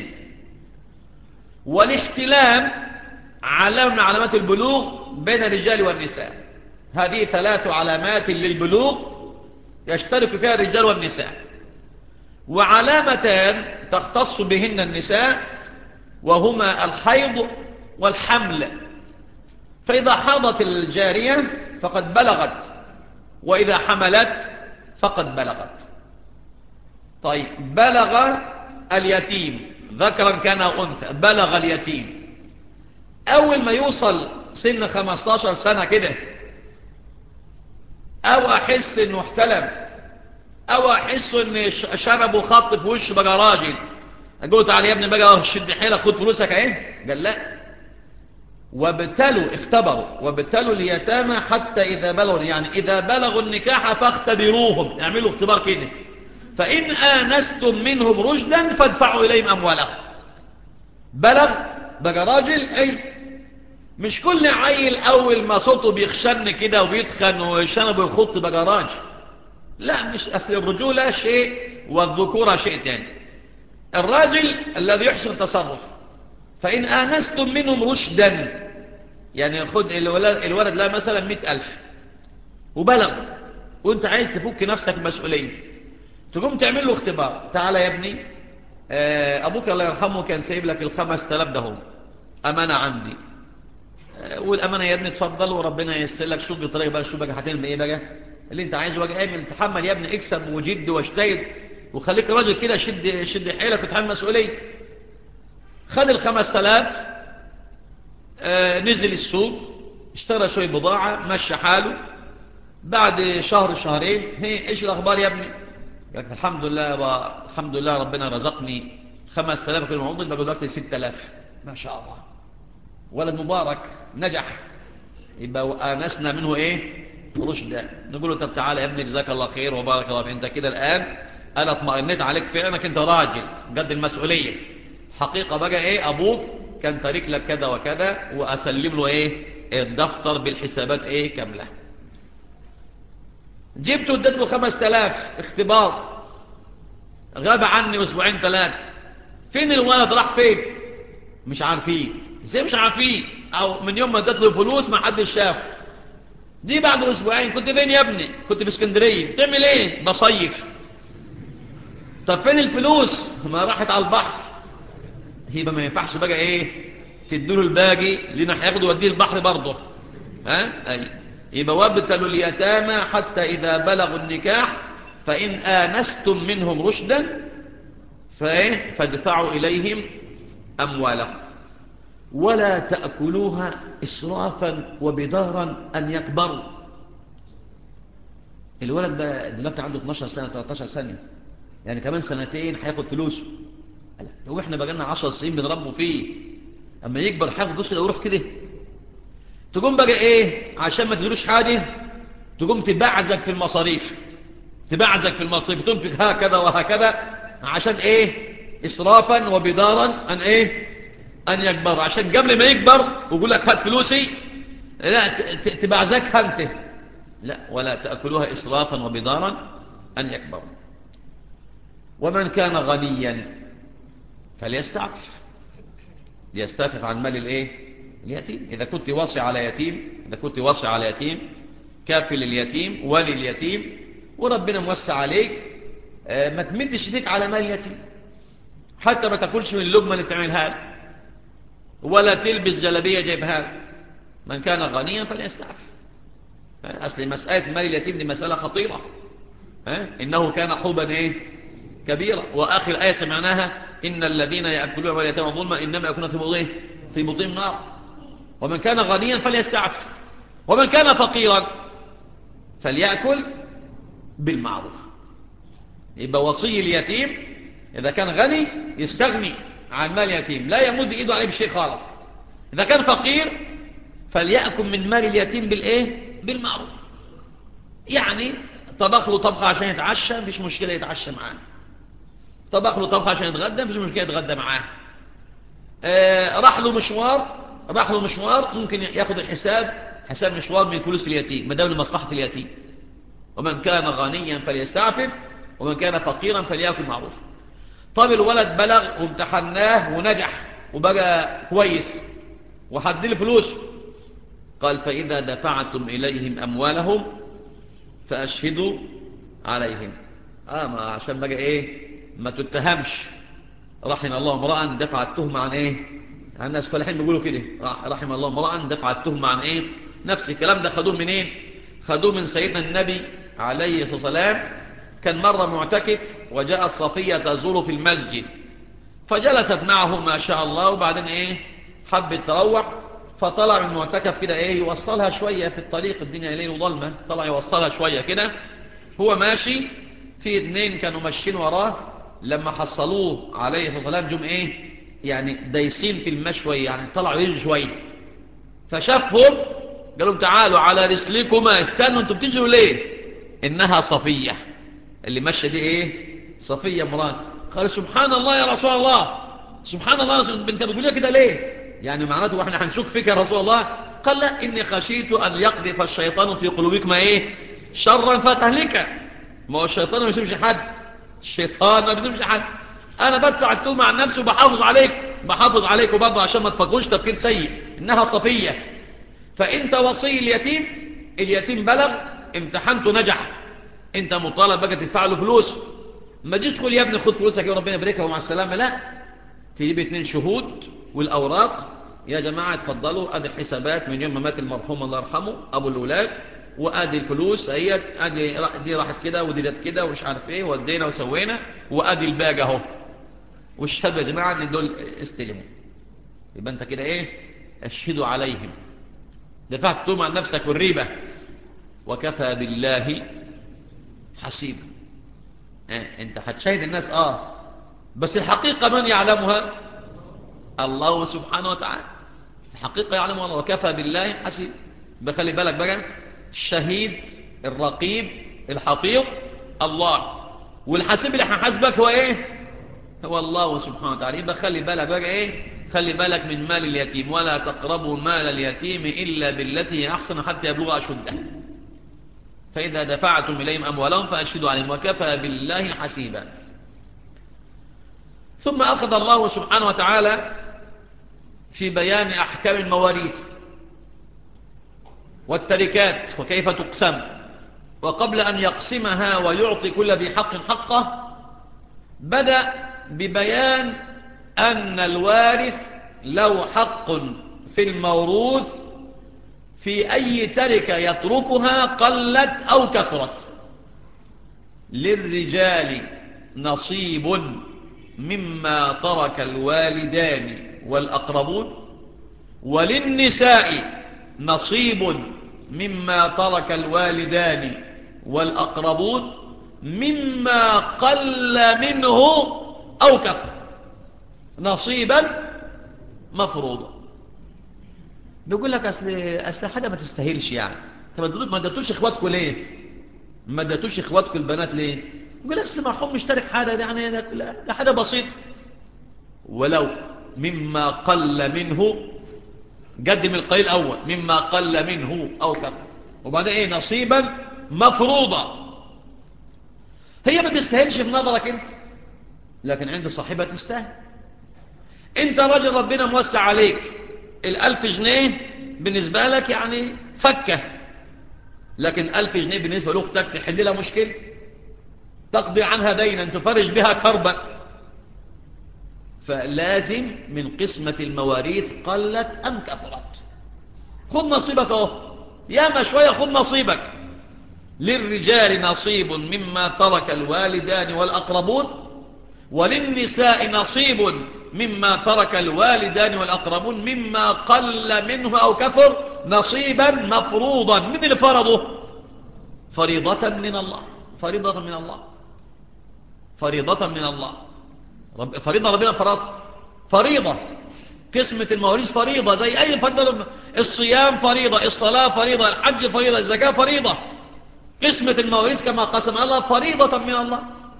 والاحتلام علامة من علامات البلوغ بين الرجال والنساء هذه ثلاث علامات للبلوغ يشترك فيها الرجال والنساء وعلامتان تختص بهن النساء وهما الحيض والحمل فإذا حاضت الجارية فقد بلغت وإذا حملت فقد بلغت طيب بلغ اليتيم ذكرا كان أنثى بلغ اليتيم أول ما يوصل سن 15 سنة كده أو أحس أنه احتلم او احسه ان ش- شربوا خط في وشه بقى راجل اقول له تعالى يا ابني بقى شد حيلك خد فلوسك اهي قال لا وابتلوا اختبروا وابتلوا اليتامى حتى إذا بلغوا يعني إذا بلغوا النكاح فاختبروهم اعملوا اختبار كده فإن آنستم منهم رشدا فادفعوا إليهم أموالهم بلغ بقى راجل أي مش كل عيل أول ما صوته بيخشن كده وبيتخن وشنبه يخط بقى راجل لا مش أصل الرجولة شيء والذكورة شيء تاني الراجل الذي يحسن التصرف فإن آنستم منهم رشدا يعني خد الولد, الولد لا مثلا مئة ألف وبلغ وانت عايز تفك نفسك مسؤولية تقوم تعمل له اختبار تعالى يا ابني آه، أبوك الله يرحمه كان سايب لك الخمس تلاف ده هم أمانة عندي آه، والأمانة يا ابني تفضل وربنا ييسر لك شوف بطريقة بقى شوف بقى هتعمل ايه بقى اللي انت عايزه بقى اعمل تحمل يا ابني اكسب وجد واجتهد وخليك راجل كده شد شد حيلك وتحمل مسؤولية خد الخمس تلاف آه، نزل السوق اشترى شوية بضاعة مشى حاله بعد شهر شهرين هي ايش الاخبار يا ابني قال لك الحمد لله و... الحمد لله ربنا رزقني خمس تلاف كل معوض بقى دلوقتي ست تلاف ما شاء الله ولد مبارك نجح يبقى آنسنا منه ايه رشدا نقول له طب تعالى يا ابني جزاك الله خير وبارك الله فيك انت كده الان انا اطمئنيت عليك في انك انت راجل قد المسؤوليه حقيقه بقى ايه ابوك كان تارك لك كذا وكذا واسلم له ايه الدفتر بالحسابات ايه كامله جبته اديت له 5000 اختبار غاب عني اسبوعين ثلاثه فين الولد راح فين مش عارفين ازاي مش عارفين او من يوم ما اديت له فلوس ما حدش شافه دي بعد اسبوعين كنت فين يا ابني كنت في اسكندريه بتعمل ايه بصيف طب فين الفلوس ما راحت على البحر يبقى ما ينفعش بقى ايه تديله الباقي لنا هياخده يوديه البحر برضه ها اي يبقى وابتلوا اليتامى حتى اذا بلغوا النكاح فان انستم منهم رشدا فايه فادفعوا اليهم اموالهم ولا تاكلوها اسرافا وبدارا ان يكبروا الولد بقى دلوقتي عنده 12 سنه 13 سنه يعني كمان سنتين هياخد فلوسه هو احنا بقى لنا 10 سنين بنربوا فيه اما يكبر هياخد فلوسه لو يروح كده تقوم بقى ايه عشان ما تديلوش حاجه تقوم تبعزك في المصاريف تبعزك في المصاريف تنفق هكذا وهكذا عشان ايه اسرافا وبدارا ان ايه ان يكبر عشان قبل ما يكبر ويقول لك هات فلوسي لا تبعزكها انت لا ولا تاكلوها اسرافا وبدارا ان يكبروا ومن كان غنيا فليستعفف ليستعفف عن مال الايه اليتيم اذا كنت واصي على يتيم اذا كنت واصي على يتيم كافل اليتيم ولي اليتيم وربنا موسع عليك ما تمدش ايديك على مال اليتيم حتى ما تاكلش من اللقمه اللي بتعملها له ولا تلبس جلبيه جايبها له من كان غنيا فليستعفف اصل مساله مال اليتيم دي مساله خطيره ها انه كان حوبا ايه كبيرة وآخر آية سمعناها إن الذين يأكلون مال اليتامى ظلما إنما يكون في بطونهم في بطونهم نار ومن كان غنيا فليستعفف ومن كان فقيرا فليأكل بالمعروف يبقى وصي اليتيم إذا كان غني يستغني عن مال اليتيم لا يمد إيده عليه بشيء خالص إذا كان فقير فليأكل من مال اليتيم بالإيه بالمعروف يعني طبخ له طبخة عشان يتعشى مفيش مشكلة يتعشى معاه طبخ له طبخ عشان يتغدى مفيش مشكلة يتغدى معاه آه راح له مشوار راح له مشوار ممكن ياخد الحساب حساب مشوار من فلوس اليتيم ما دام لمصلحة اليتيم ومن كان غنيا فليستعفف ومن كان فقيرا فليأكل معروف طب الولد بلغ وامتحناه ونجح وبقى كويس وحد له فلوس قال فإذا دفعتم إليهم أموالهم فأشهدوا عليهم آه ما عشان بقى إيه ما تتهمش رحم الله امرأ دفع التهمة عن إيه عن الناس فالحين بيقولوا كده رحم الله امرأ دفع التهمة عن إيه نفس الكلام ده خدوه منين إيه؟ خدوه من سيدنا النبي عليه الصلاة والسلام كان مرة معتكف وجاءت صفية تزور في المسجد فجلست معه ما شاء الله وبعدين إيه حبت تروح فطلع من المعتكف كده ايه يوصلها شوية في الطريق الدنيا ليل وظلمة طلع يوصلها شوية كده هو ماشي في اتنين كانوا ماشيين وراه لما حصلوه عليه الصلاة والسلام جم ايه يعني دايسين في المشوي يعني طلعوا يجوا شوية فشافهم قال لهم تعالوا على رسلكما استنوا انتوا بتجروا ليه انها صفية اللي ماشية دي ايه صفية مرات قال سبحان الله يا رسول الله سبحان الله انت بتقول كده ليه يعني معناته واحنا هنشك فيك يا رسول الله قال لا اني خشيت ان يقذف الشيطان في قلوبكم ايه شرا فتهلك ما هو الشيطان ما بيسيبش حد الشيطان ما بيسيبش حد انا بدفع التومة عن نفسي وبحافظ عليك بحافظ عليك برضه عشان ما تفكروش تفكير سيء انها صفية فانت وصي اليتيم اليتيم بلغ امتحنته نجح انت مطالب بقى تدفع له فلوس ما تجيش تقول يا ابني خد فلوسك يا ربنا يباركها ومع السلامه لا تجيب اتنين شهود والاوراق يا جماعه اتفضلوا ادي الحسابات من يوم ما مات المرحوم الله يرحمه ابو الاولاد وادي الفلوس اهيت ادي دي راحت كده ودي جت كده ومش عارف ايه ودينا وسوينا وادي الباقي اهو والشهاده يا جماعه ان دول استلموا يبقى انت كده ايه اشهدوا عليهم دفعت التوم عن نفسك والريبه وكفى بالله حسيبا اه انت هتشاهد الناس اه بس الحقيقة من يعلمها الله سبحانه وتعالى الحقيقة يعلمها الله وكفى بالله حسيب بخلي بالك بقى الشهيد الرقيب الحفيظ الله والحسيب اللي هحاسبك هو ايه هو الله سبحانه وتعالى يبقى خلي بالك بقى ايه خلي بالك من مال اليتيم ولا تقربوا مال اليتيم إلا بالتي أحسن حتى يبلغ أشده فإذا دفعتم إليهم أموالهم فأشهدوا عليهم وكفى بالله حسيبا ثم أخذ الله سبحانه وتعالى في بيان أحكام المواريث والتركات وكيف تقسم وقبل أن يقسمها ويعطي كل ذي حق حقه بدأ ببيان أن الوارث له حق في الموروث في أي تركة يتركها قلت أو كثرت للرجال نصيب مما ترك الوالدان والأقربون وللنساء نصيب مما ترك الوالدان والأقربون مما قل منه أو كثر نصيبا مفروضا بيقول لك أصل, أصل حاجة ما تستاهلش يعني طب ما ادتوش إخواتكم ليه ما ادتوش إخواتكم البنات ليه يقول لك أصل مرحوم مشترك حاجة ده يعني ده, ده حاجة بسيطة ولو مما قل منه قدم القليل أول مما قل منه أو كثر وبعدين إيه نصيبا مفروضا هي ما تستاهلش في نظرك أنت لكن عند صاحبها تستاهل أنت راجل ربنا موسع عليك الألف جنيه بالنسبة لك يعني فكة لكن ألف جنيه بالنسبة لأختك تحل لها مشكلة تقضي عنها دينا تفرج بها كربا فلازم من قسمة المواريث قلت أم كثرت خذ نصيبك اهو ياما شوية خذ نصيبك للرجال نصيب مما ترك الوالدان والأقربون وللنساء نصيب مما ترك الوالدان والأقربون مما قل منه أو كثر نصيبا مفروضا من اللي فرضه فريضة من الله فريضة من الله فريضة من الله رب فريضة ربنا فرض فريضة قسمة المواريث فريضة زي أي فريضة الصيام فريضة الصلاة فريضة الحج فريضة الزكاة فريضة قسمة المواريث كما قسم الله فريضة من الله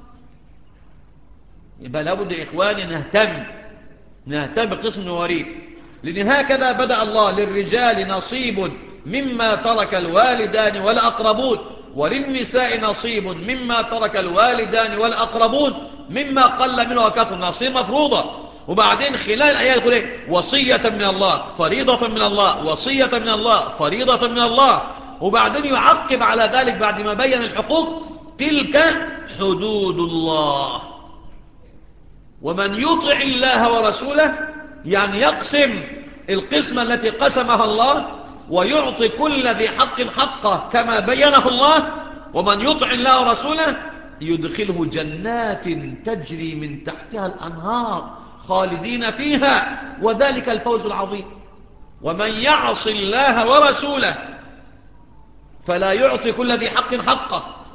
يبقى لابد يا إخواني نهتم نهتم بقسم المواريث لأن هكذا بدأ الله للرجال نصيب مما ترك الوالدان والأقربون وللنساء نصيب مما ترك الوالدان والأقربون مما قل منه وكثر نصيب مفروضة وبعدين خلال الآيات يقول ايه وصية من الله فريضة من الله وصية من الله فريضة من الله وبعدين يعقب على ذلك بعد ما بين الحقوق تلك حدود الله ومن يطع الله ورسوله يعني يقسم القسمة التي قسمها الله ويعطي كل ذي حق حقه كما بينه الله ومن يطع الله ورسوله يدخله جنات تجري من تحتها الأنهار خالدين فيها وذلك الفوز العظيم ومن يعص الله ورسوله فلا يعطي كل ذي حق حقه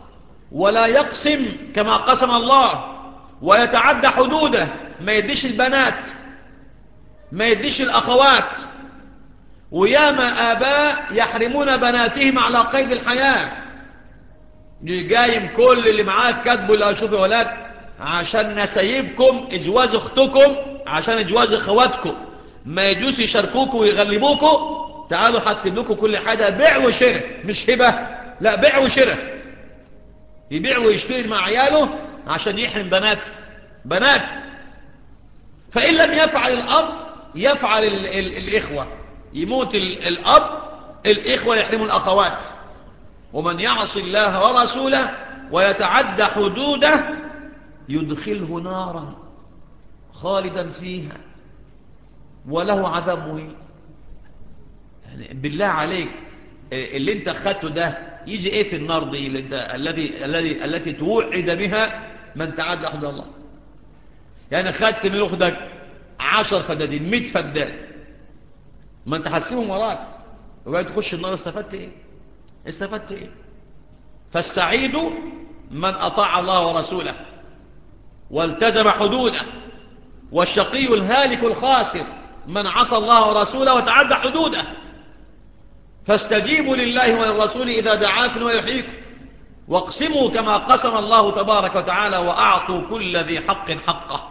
ولا يقسم كما قسم الله ويتعدى حدوده ما يديش البنات ما يديش الأخوات وياما آباء يحرمون بناتهم على قيد الحياة جايم كل اللي معاه كاتبه لا شوف يا ولاد عشان نسيبكم اجواز اختكم عشان اجواز اخواتكم ما يجوز يشاركوكم ويغلبوكم تعالوا هكتب لكم كل حاجه بيع وشراء مش هبه لا بيع وشراء يبيع ويشتري مع عياله عشان يحرم بناته بناته فإن لم يفعل الأب يفعل ال ال الإخوة يموت ال الأب الإخوة يحرموا الأخوات ومن يعص الله ورسوله ويتعدى حدوده يدخله نارا خالدا فيها وله عذاب مهين يعني بالله عليك اللي انت اخدته ده يجي ايه في النار دي اللي انت الذي الذي التي توعد بها من تعدى حدود الله يعني خدت من اختك عشر فدادين 100 فدان ما انت هتسيبهم وراك وبعد تخش النار استفدت ايه استفدت ايه فالسعيد من اطاع الله ورسوله والتزم حدوده والشقي الهالك الخاسر من عصى الله ورسوله وتعدى حدوده فاستجيبوا لله وللرسول إذا دعاكم ويحييكم واقسموا كما قسم الله تبارك وتعالى وأعطوا كل ذي حق حقه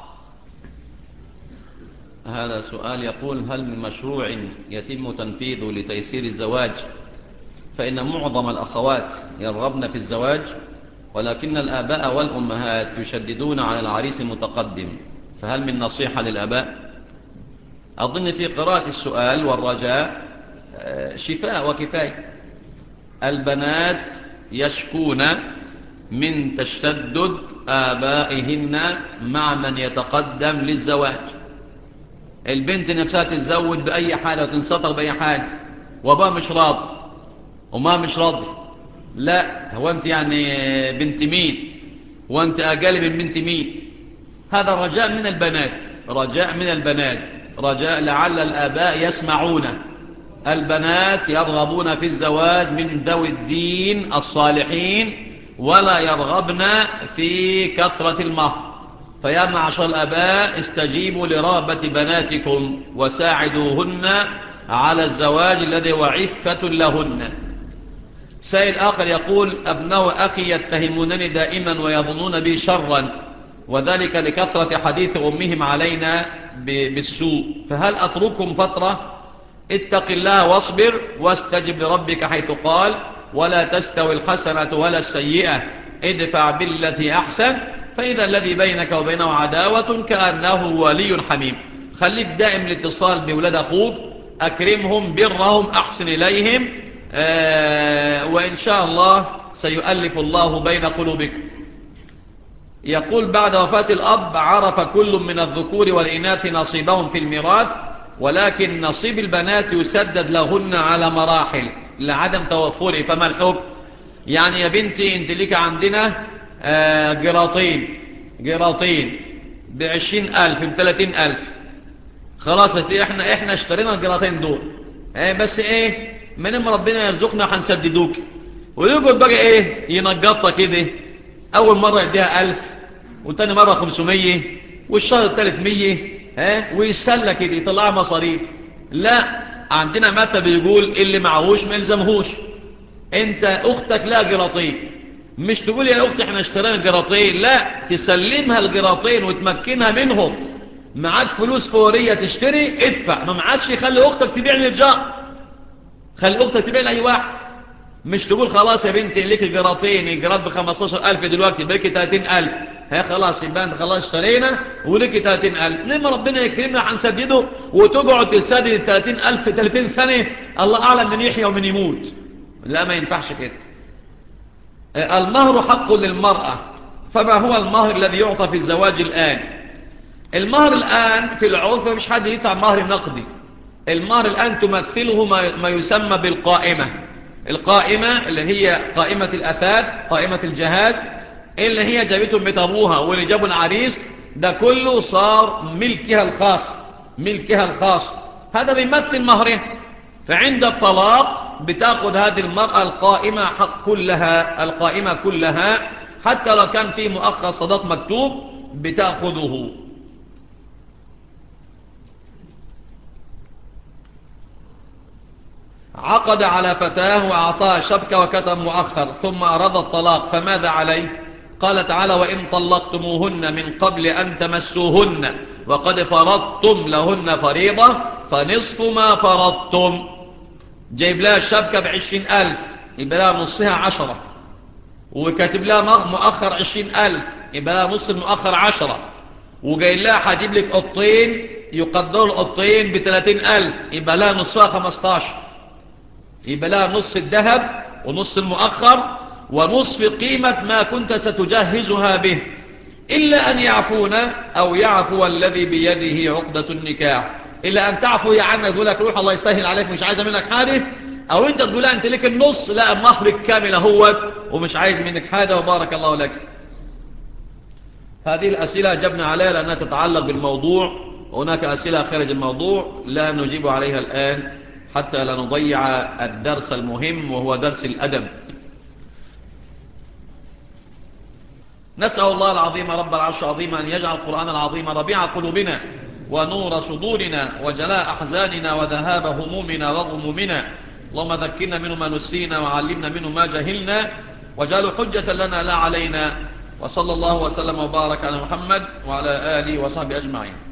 هذا سؤال يقول هل من مشروع يتم تنفيذه لتيسير الزواج فإن معظم الأخوات يرغبن في الزواج ولكن الآباء والأمهات يشددون على العريس المتقدم فهل من نصيحة للآباء أظن في قراءة السؤال والرجاء شفاء وكفاية البنات يشكون من تشدد آبائهن مع من يتقدم للزواج البنت نفسها تتزوج بأي حاجة وتنسطر بأي حاجة وابا مش راضي وما مش راضي لا هو أنت يعني بنت مين وأنت أقل من بنت مين هذا رجاء من البنات رجاء من البنات رجاء لعل الآباء يسمعون البنات يرغبون في الزواج من ذوي الدين الصالحين ولا يرغبن في كثرة المهر فيا معشر الأباء استجيبوا لرغبة بناتكم وساعدوهن على الزواج الذي وعفة لهن سائل آخر يقول أبناء أخي يتهمونني دائما ويظنون بي شرا وذلك لكثرة حديث أمهم علينا بالسوء فهل أتركهم فترة اتق الله واصبر واستجب لربك حيث قال ولا تستوي الحسنة ولا السيئة ادفع بالتي أحسن فإذا الذي بينك وبينه عداوة كأنه ولي حميم خليك دائم الاتصال بولاد أخوك أكرمهم برهم أحسن إليهم آه وإن شاء الله سيؤلف الله بين قلوبكم يقول بعد وفاة الأب عرف كل من الذكور والإناث نصيبهم في الميراث ولكن نصيب البنات يسدد لهن على مراحل لعدم توفره فما الحكم يعني يا بنتي انت لك عندنا آه جراطين جراطين بعشرين ألف بثلاثين ألف خلاص احنا احنا اشترينا الجراطين دول اه بس ايه من ربنا يرزقنا هنسددوك ويقول بقى ايه ينقطة كده اول مرة يديها ألف وتاني مرة خمسمية والشهر الثالث مية ها ويسلى كده يطلع مصاريف لا عندنا مثل بيقول اللي معهوش ما يلزمهوش انت اختك لا جراطين مش تقول يا اختي احنا اشترينا جراطين لا تسلمها الجراطين وتمكنها منهم معاك فلوس فورية تشتري ادفع ما معاكش خلي اختك تبيع للجار خلي اختك تبيع لاي واحد مش تقول خلاص يا بنتي ليك الجراطين الجرات ب 15000 دلوقتي بقى 30000 هي خلاص يبقى انت خلاص اشترينا ولك 30000 لما ربنا يكرمنا هنسدده وتقعد تسدد ال 30000 في 30 سنه الله اعلم من يحيى ومن يموت لا ما ينفعش كده المهر حق للمرأة فما هو المهر الذي يعطى في الزواج الآن المهر الآن في العرف مش حد يدفع مهر نقدي المهر الآن تمثله ما يسمى بالقائمة القائمة اللي هي قائمة الأثاث قائمة الجهاز اللي هي جابتهم بطابوها واللي جابوا العريس ده كله صار ملكها الخاص ملكها الخاص هذا بيمثل مهره فعند الطلاق بتاخذ هذه المرأة القائمة حق كلها القائمة كلها حتى لو كان في مؤخر صداق مكتوب بتأخذه عقد على فتاه وأعطاها شبكة وكتب مؤخر ثم أراد الطلاق فماذا عليه قال تعالى وإن طلقتموهن من قبل أن تمسوهن وقد فرضتم لهن فريضة فنصف ما فرضتم جايب لها الشبكة بعشرين ألف يبقى لها نصها عشرة وكاتب لها مؤخر عشرين ألف يبقى لها نص المؤخر عشرة وجاي لها هجيب لك قطين يقدروا القطين بثلاثين ألف يبقى لها نصفها خمستاشر يبقى لها نصف الذهب ونصف المؤخر ونصف قيمة ما كنت ستجهزها به إلا أن يعفون أو يعفو الذي بيده عقدة النكاح إلا أن تعفو يا عنا تقول لك روح الله يسهل عليك مش عايزة منك حاجة أو أنت تقول أنت لك النص لا مهرك كامل هو ومش عايز منك حاجة وبارك الله لك هذه الأسئلة جبنا عليها لأنها تتعلق بالموضوع هناك أسئلة خارج الموضوع لا نجيب عليها الآن حتى لا نضيع الدرس المهم وهو درس الأدب نسأل الله العظيم رب العرش العظيم أن يجعل القرآن العظيم ربيع قلوبنا ونور صدورنا وجلاء أحزاننا وذهاب همومنا وغمومنا اللهم ذكرنا منه ما نسينا وعلمنا منه ما جهلنا وجعله حجة لنا لا علينا وصلى الله وسلم وبارك على محمد وعلى آله وصحبه أجمعين